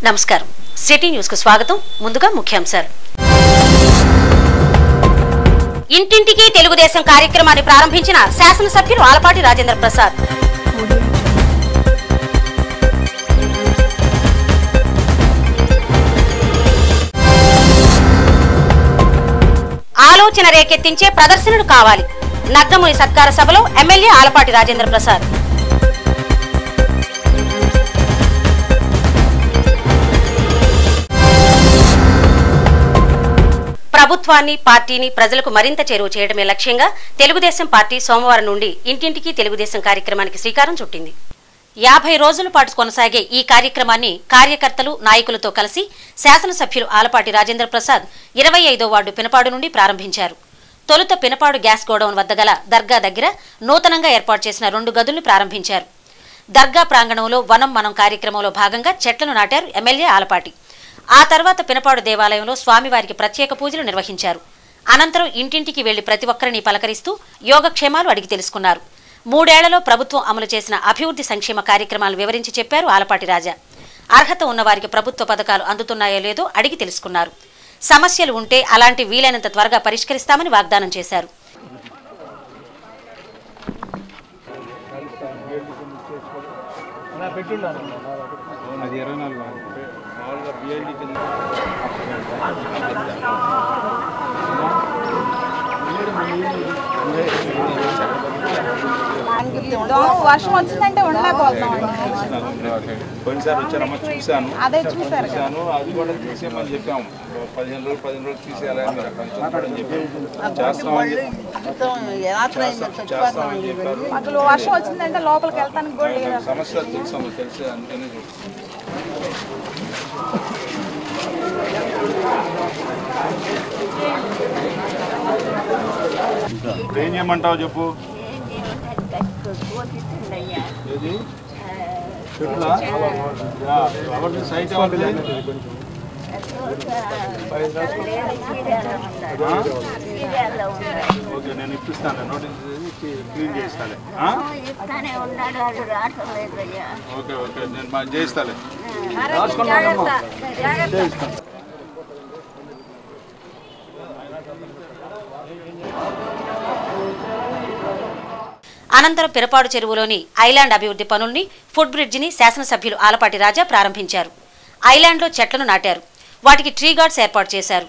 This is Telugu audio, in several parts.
నమస్కారం సిటీ న్యూస్ కు స్వాగతం ముందుగా ముఖ్యాంశాలు ఇంటింటికి తెలుగుదేశం కార్యక్రమాన్ని ప్రారంభించిన శాసనసభ్యులు ఆలపాటి రాజేంద్ర ప్రసాద్ ఆలోచన రేకెత్తించే ప్రదర్శనలు కావాలి నగ్గముని సత్కార సభలో ఎమ్మెల్యే ఆలపాటి రాజేంద్ర ప్రసాద్ ప్రభుత్వాన్ని పార్టీని ప్రజలకు మరింత చేరువ చేయడమే లక్ష్యంగా తెలుగుదేశం పార్టీ సోమవారం నుండి ఇంటింటికి తెలుగుదేశం కార్యక్రమానికి శ్రీకారం చుట్టింది యాభై రోజుల పాటు కొనసాగే ఈ కార్యక్రమాన్ని కార్యకర్తలు నాయకులతో కలిసి శాసనసభ్యులు ఆలపాటి రాజేంద్ర ప్రసాద్ ఇరవై ఐదో వార్డు పినపాడు నుండి ప్రారంభించారు తొలుత పినపాడు గ్యాస్ గోడౌన్ వద్ద గల దర్గా దగ్గర నూతనంగా ఏర్పాటు చేసిన రెండు గదులను ప్రారంభించారు దర్గా ప్రాంగణంలో వనం మనం కార్యక్రమంలో భాగంగా చెట్లను నాటారు ఎమ్మెల్యే ఆలపాటి ఆ తర్వాత పినపాడు దేవాలయంలో స్వామివారికి ప్రత్యేక పూజలు నిర్వహించారు అనంతరం ఇంటింటికి వెళ్లి ప్రతి ఒక్కరిని పలకరిస్తూ యోగక్షేమాలు అడిగి తెలుసుకున్నారు మూడేళ్లలో ప్రభుత్వం అమలు చేసిన అభివృద్ధి సంక్షేమ కార్యక్రమాలు వివరించి చెప్పారు ఆలపాటి రాజా అర్హత ఉన్నవారికి ప్రభుత్వ పథకాలు అందుతున్నాయో లేదో అడిగి తెలుసుకున్నారు సమస్యలు ఉంటే అలాంటి వీలైనంత త్వరగా పరిష్కరిస్తామని వాగ్దానం చేశారు అది ఇరవై నాలుగు మామూలుగా బిఎల్డి కింద దోమ వర్షం వచ్చిందంటే ఉండలేకపోతున్నాం పోయినసారి వచ్చారమ్మా చూశాను అదే చూసారు కదా. చూశాను అది కూడా తీసేయమని చెప్పాము పదిహేను రోజులు పదిహేను రోజులు తీసేయాలని మీరు అక్కడ చూస్తాడని చెప్పాము చేస్తామని చెప్పి- చేస్తామని చెప్పారు అసలు వర్షం వచ్చిందంటే లోపలికి వెళ్తానికి కూడా లేదు అసలు. సమస్య తెలుసమ్మా తెలిసే అందుకనే చూస్తాం ఇప్పుడు ఏం చేయమంటావు చెప్పు ఏది చెట్లా యా, ఎవరిది సైట్ ఎవరిది ఓకే నేను ఇప్పిస్తాను నోటీస్ ఇచ్చి క్లీన్ చేస్తాను ఆ? ఇస్తానే ఉన్నాడు వాడు రావటం లేదయ్యా ఓకే ఓకే నేను మా చేస్తాలే అనంతరం పిరపాడు చెరువులోని ఐలాండ్ అభివృద్ధి పనుల్ని ఫుడ్ బ్రిడ్జిని శాసనసభ్యులు ఆలపాటి రాజా ప్రారంభించారు ఐలాండ్లో చెట్లను నాటారు వాటికి ట్రీ గార్డ్స్ ఏర్పాటు చేశారు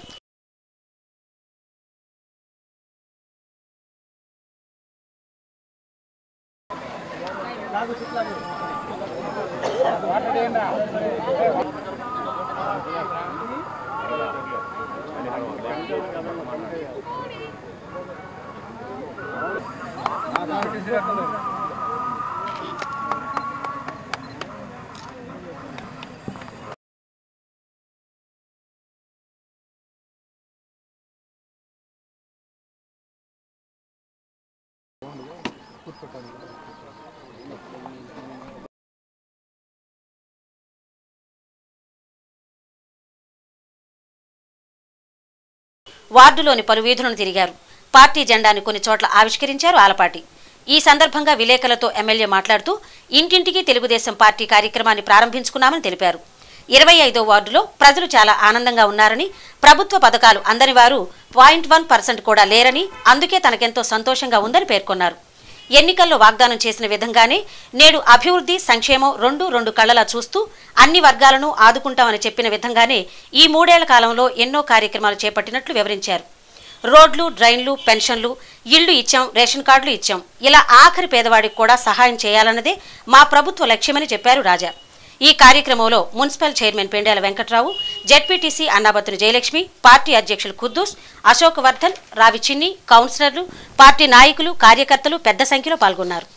వార్డులోని పలు వీధులను తిరిగారు పార్టీ జెండాని కొన్ని చోట్ల ఆవిష్కరించారు ఆలపాటి ఈ సందర్భంగా విలేకరులతో ఎమ్మెల్యే మాట్లాడుతూ ఇంటింటికి తెలుగుదేశం పార్టీ కార్యక్రమాన్ని ప్రారంభించుకున్నామని తెలిపారు ఇరవై ఐదో వార్డులో ప్రజలు చాలా ఆనందంగా ఉన్నారని ప్రభుత్వ పథకాలు అందని వారు పాయింట్ వన్ పర్సెంట్ కూడా లేరని అందుకే తనకెంతో సంతోషంగా ఉందని పేర్కొన్నారు ఎన్నికల్లో వాగ్దానం చేసిన విధంగానే నేడు అభివృద్ధి సంక్షేమం రెండు రెండు కళ్ళలా చూస్తూ అన్ని వర్గాలను ఆదుకుంటామని చెప్పిన విధంగానే ఈ మూడేళ్ల కాలంలో ఎన్నో కార్యక్రమాలు చేపట్టినట్లు వివరించారు రోడ్లు డ్రైన్లు పెన్షన్లు ఇళ్లు ఇచ్చాం రేషన్ కార్డులు ఇచ్చాం ఇలా ఆఖరి పేదవాడికి కూడా సహాయం చేయాలన్నదే మా ప్రభుత్వ లక్ష్యమని చెప్పారు రాజా ఈ కార్యక్రమంలో municipal chairman Pendela Venkatrao ZPTC Annabattuni Jayalakshmi party అధ్యక్షులు ఖుద్దూస్ అశోక్ వర్ధన్ రావి చిన్ని కౌన్సిలర్లు పార్టీ నాయకులు కార్యకర్తలు పెద్ద సంఖ్యలో పాల్గొన్నారు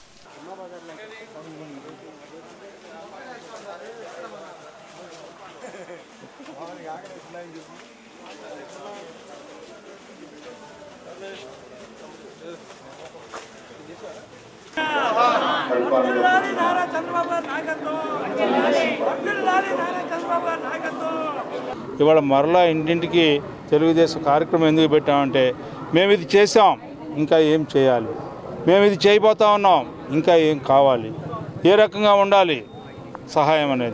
ఇవాళ మరలా ఇంటింటికి తెలుగుదేశం కార్యక్రమం ఎందుకు పెట్టామంటే మేము ఇది చేసాం ఇంకా ఏం చేయాలి మేము ఇది చేయబోతా ఉన్నాం ఇంకా ఏం కావాలి ఏ రకంగా ఉండాలి సహాయం అనేది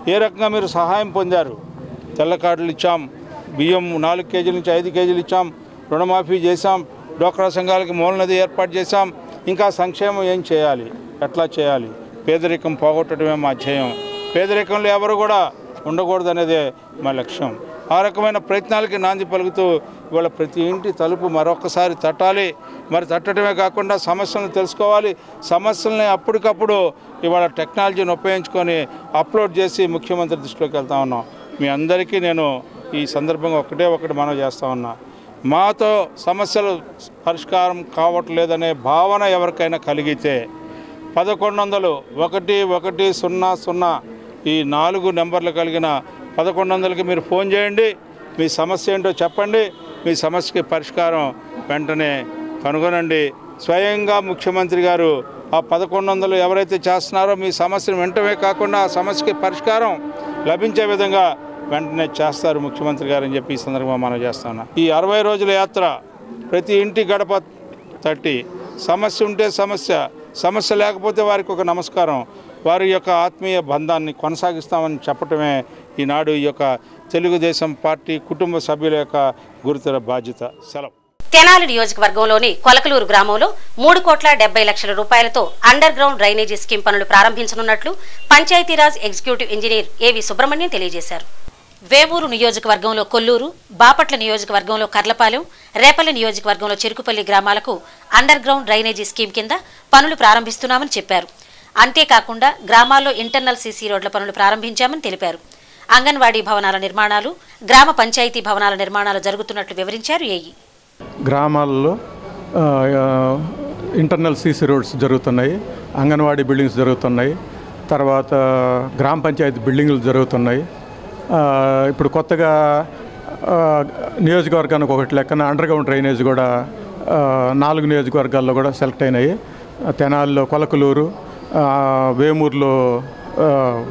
ఏ రకంగా మీరు సహాయం పొందారు తెల్ల కార్డులు ఇచ్చాం బియ్యం నాలుగు కేజీల నుంచి ఐదు కేజీలు ఇచ్చాం రుణమాఫీ చేశాం డోక్రా సంఘాలకి మూలనది ఏర్పాటు చేశాం ఇంకా సంక్షేమం ఏం చేయాలి ఎట్లా చేయాలి పేదరికం పోగొట్టడమే మా ధ్యేయం పేదరికంలో ఎవరు కూడా ఉండకూడదనేదే మా లక్ష్యం ఆ రకమైన ప్రయత్నాలకి నాంది పలుకుతూ ఇవాళ ప్రతి ఇంటి తలుపు మరొకసారి తట్టాలి మరి తట్టడమే కాకుండా సమస్యలను తెలుసుకోవాలి సమస్యల్ని అప్పటికప్పుడు ఇవాళ టెక్నాలజీని ఉపయోగించుకొని అప్లోడ్ చేసి ముఖ్యమంత్రి దృష్టిలోకి వెళ్తా ఉన్నాం మీ అందరికీ నేను ఈ సందర్భంగా ఒకటే ఒకటి మనం చేస్తా ఉన్నా మాతో సమస్యలు పరిష్కారం కావట్లేదనే భావన ఎవరికైనా కలిగితే పదకొండు వందలు ఒకటి ఒకటి సున్నా సున్నా ఈ నాలుగు నెంబర్లు కలిగిన పదకొండు వందలకి మీరు ఫోన్ చేయండి మీ సమస్య ఏంటో చెప్పండి మీ సమస్యకి పరిష్కారం వెంటనే కనుగొనండి స్వయంగా ముఖ్యమంత్రి గారు ఆ పదకొండు వందలు ఎవరైతే చేస్తున్నారో మీ సమస్యను వెంటనే కాకుండా ఆ సమస్యకి పరిష్కారం లభించే విధంగా వెంటనే చేస్తారు ముఖ్యమంత్రి గారు అని చెప్పి ఈ సందర్భంగా మనం చేస్తాను ఈ అరవై రోజుల యాత్ర ప్రతి ఇంటి గడప తట్టి సమస్య ఉంటే సమస్య సమస్య లేకపోతే వారికి ఒక నమస్కారం వారి యొక్క ఆత్మీయ బంధాన్ని కొనసాగిస్తామని చెప్పటమే ఈనాడు ఈ యొక్క తెలుగుదేశం పార్టీ కుటుంబ సభ్యుల యొక్క గురుతర బాధ్యత సెలవు తెనాలి నియోజకవర్గంలోని కొలకలూరు గ్రామంలో మూడు కోట్ల డెబ్బై లక్షల రూపాయలతో అండర్ గ్రౌండ్ డ్రైనేజీ స్కీమ్ పనులు ప్రారంభించనున్నట్లు పంచాయతీరాజ్ ఎగ్జిక్యూటివ్ ఇంజనీర్ ఏవి సుబ్రహ్మణ్యం తెలియజేశారు వేమూరు నియోజకవర్గంలో కొల్లూరు బాపట్ల నియోజకవర్గంలో కర్లపాలెం రేపల్లి నియోజకవర్గంలో చెరుకుపల్లి గ్రామాలకు అండర్ గ్రౌండ్ డ్రైనేజీ స్కీమ్ కింద పనులు ప్రారంభిస్తున్నామని చెప్పారు అంతేకాకుండా గ్రామాల్లో ఇంటర్నల్ సీసీ రోడ్ల పనులు ప్రారంభించామని తెలిపారు అంగన్వాడీ భవనాల నిర్మాణాలు గ్రామ పంచాయతీ భవనాల నిర్మాణాలు జరుగుతున్నట్లు వివరించారు ఏఈ గ్రామాల్లో ఆ, ఆ, ఇంటర్నల్ సీసీ రోడ్స్ జరుగుతున్నాయి అంగన్వాడీ బిల్డింగ్స్ జరుగుతున్నాయి తర్వాత గ్రామ పంచాయతీ బిల్డింగులు జరుగుతున్నాయి ఆ, ఇప్పుడు కొత్తగా ఆ, నియోజకవర్గానికి ఒకటి లెక్కన అండర్ గ్రౌండ్ డ్రైనేజ్ కూడా ఆ, నాలుగు నియోజకవర్గాల్లో కూడా సెలెక్ట్ అయినాయి తెనాలిలో కొలకలూరు ఆ, వేమూరులో ఆ,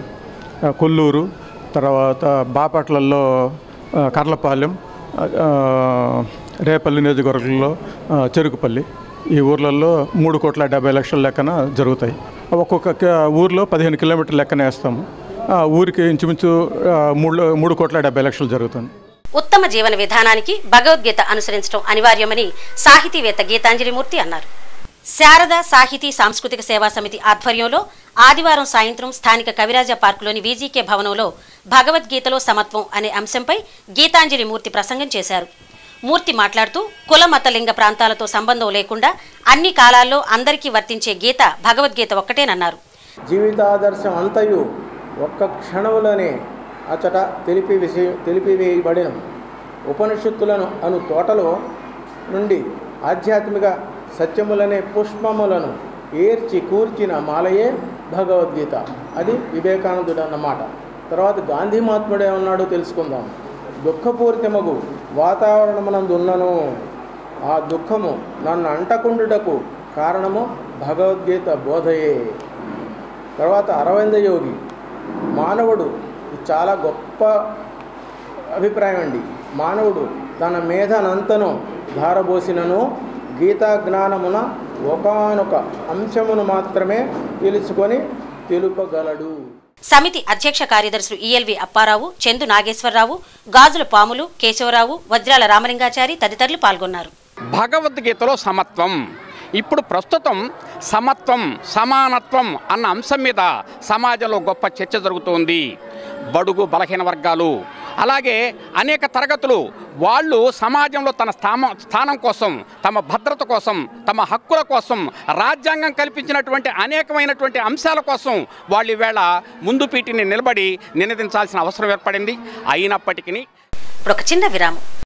కొల్లూరు తర్వాత బాపట్లలో ఆ, కర్లపాలెం ఆ, రేపల్లి నియోజకవర్గంలో ఆ, చెరుకుపల్లి ఈ ఊర్లలో మూడు కోట్ల డెబ్బై లక్షల లెక్కన జరుగుతాయి ఒక్కొక్క క- ఊర్లో పదిహేను కిలోమీటర్ల లెక్కన వేస్తాము ఆ ఊరికి ఇంచుమించు ఆ, మూడు మూడు కోట్ల డెబ్బై లక్షలు జరుగుతుంది ఉత్తమ జీవన విధానానికి భగవద్గీత అనుసరించడం అనివార్యమని సాహితీవేత్త గీతాంజలిమూర్తి అన్నారు శారద సాహితీ సాంస్కృతిక సేవా సమితి ఆధ్వర్యంలో ఆదివారం సాయంత్రం స్థానిక కవిరాజ పార్కులోని వీజీకే భవనంలో భగవద్గీతలో సమత్వం అనే అంశంపై గీతాంజలి మూర్తి ప్రసంగం చేశారు మూర్తి మాట్లాడుతూ కుల మత లింగ ప్రాంతాలతో సంబంధం లేకుండా అన్ని కాలాల్లో అందరికీ వర్తించే గీత భగవద్గీత ఒక్కటేనన్నారు జీవితాదర్శం అంతయు ఒక్క క్షణములోనే అచట తెలిపి విషయం తెలిపివేయబడిన ఉపనిషత్తులను అను తోటలో నుండి ఆధ్యాత్మిక సత్యములనే పుష్పములను ఏర్చి కూర్చిన మాలయే భగవద్గీత అది వివేకానందుడు అన్నమాట తర్వాత గాంధీ మహాత్ముడు ఏమన్నాడో తెలుసుకుందాం దుఃఖపూరితమగు వాతావరణమునందు ఉన్నను ఆ దుఃఖము నన్ను అంటకుండుటకు కారణము భగవద్గీత బోధయే తర్వాత అరవింద యోగి మానవుడు ఇది చాలా గొప్ప అభిప్రాయం అండి మానవుడు తన మేధనంతను ధారబోసినను గీతా జ్ఞానమున ఒకానొక అంశమును మాత్రమే తెలుసుకొని తెలుపగలడు సమితి అధ్యక్ష కార్యదర్శులు ఈఎల్వి అప్పారావు చందు నాగేశ్వరరావు గాజుల పాములు కేశవరావు వజ్రాల రామలింగాచారి తదితరులు పాల్గొన్నారు భగవద్గీతలో సమత్వం ఇప్పుడు ప్రస్తుతం సమత్వం సమానత్వం అన్న అంశం మీద సమాజంలో గొప్ప చర్చ జరుగుతోంది బడుగు బలహీన వర్గాలు అలాగే అనేక తరగతులు వాళ్ళు సమాజంలో తన స్థానం స్థానం కోసం తమ భద్రత కోసం తమ హక్కుల కోసం రాజ్యాంగం కల్పించినటువంటి అనేకమైనటువంటి అంశాల కోసం వాళ్ళు ఈవేళ ముందు పీటిని నిలబడి నినదించాల్సిన అవసరం ఏర్పడింది అయినప్పటికీ ఇప్పుడు ఒక చిన్న విరామం